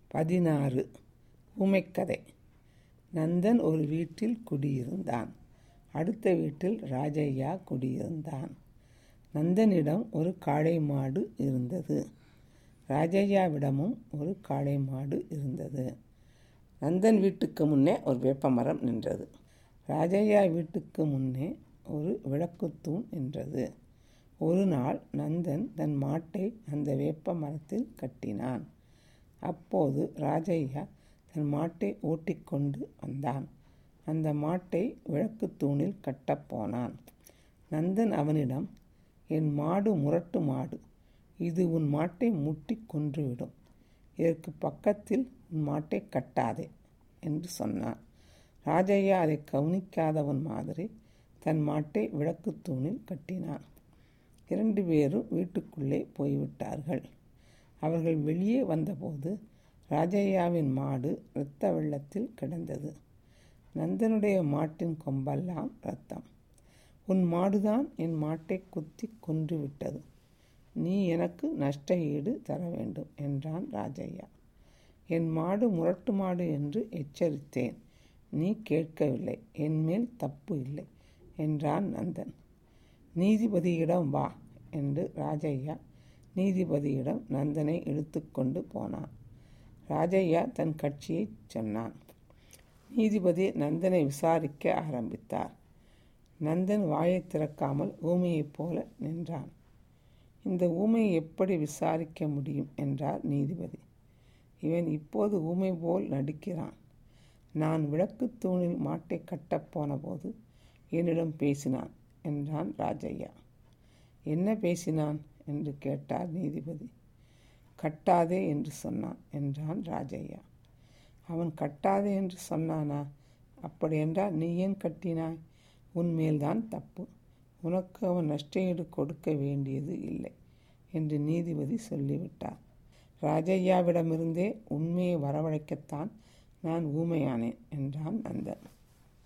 பதினாறு ஊமைக்கதை நந்தன் ஒரு வீட்டில் குடியிருந்தான் அடுத்த வீட்டில் ராஜையா குடியிருந்தான் நந்தனிடம் ஒரு காளை மாடு இருந்தது ராஜையாவிடமும் ஒரு காளை மாடு இருந்தது நந்தன் வீட்டுக்கு முன்னே ஒரு வேப்பமரம் நின்றது ராஜையா வீட்டுக்கு முன்னே ஒரு விளக்குத்தூண் நின்றது ஒரு நாள் நந்தன் தன் மாட்டை அந்த வேப்ப மரத்தில் கட்டினான் அப்போது ராஜையா தன் மாட்டை ஓட்டிக்கொண்டு வந்தான் அந்த மாட்டை விளக்குத்தூணில் கட்டப் போனான் நந்தன் அவனிடம் என் மாடு முரட்டு மாடு இது உன் மாட்டை முட்டி கொன்றுவிடும் இதற்கு பக்கத்தில் உன் மாட்டை கட்டாதே என்று சொன்னான் ராஜையா அதை கவனிக்காதவன் மாதிரி தன் மாட்டை விளக்குத்தூணில் கட்டினான் இரண்டு பேரும் வீட்டுக்குள்ளே போய்விட்டார்கள் அவர்கள் வெளியே வந்தபோது ராஜையாவின் மாடு இரத்த வெள்ளத்தில் கிடந்தது நந்தனுடைய மாட்டின் கொம்பெல்லாம் ரத்தம் உன் மாடுதான் என் மாட்டை குத்தி கொன்று விட்டது நீ எனக்கு நஷ்ட ஈடு தர வேண்டும் என்றான் ராஜையா என் மாடு முரட்டு மாடு என்று எச்சரித்தேன் நீ கேட்கவில்லை என் மேல் தப்பு இல்லை என்றான் நந்தன் நீதிபதியிடம் வா என்று ராஜையா நீதிபதியிடம் நந்தனை இழுத்து கொண்டு போனான் ராஜையா தன் கட்சியை சொன்னான் நீதிபதி நந்தனை விசாரிக்க ஆரம்பித்தார் நந்தன் வாயை திறக்காமல் ஊமையைப் போல நின்றான் இந்த ஊமையை எப்படி விசாரிக்க முடியும் என்றார் நீதிபதி இவன் இப்போது ஊமை போல் நடிக்கிறான் நான் விளக்குத் தூணில் மாட்டை கட்டப் போனபோது என்னிடம் பேசினான் என்றான் ராஜையா என்ன பேசினான் என்று கேட்டார் நீதிபதி கட்டாதே என்று சொன்னான் என்றான் ராஜையா அவன் கட்டாதே என்று சொன்னானா அப்படியென்றால் நீ ஏன் கட்டினாய் உன்மேல்தான் தப்பு உனக்கு அவன் நஷ்டஈடு கொடுக்க வேண்டியது இல்லை என்று நீதிபதி சொல்லிவிட்டார் ராஜையாவிடமிருந்தே உண்மையை வரவழைக்கத்தான் நான் ஊமையானேன் என்றான் நந்தன்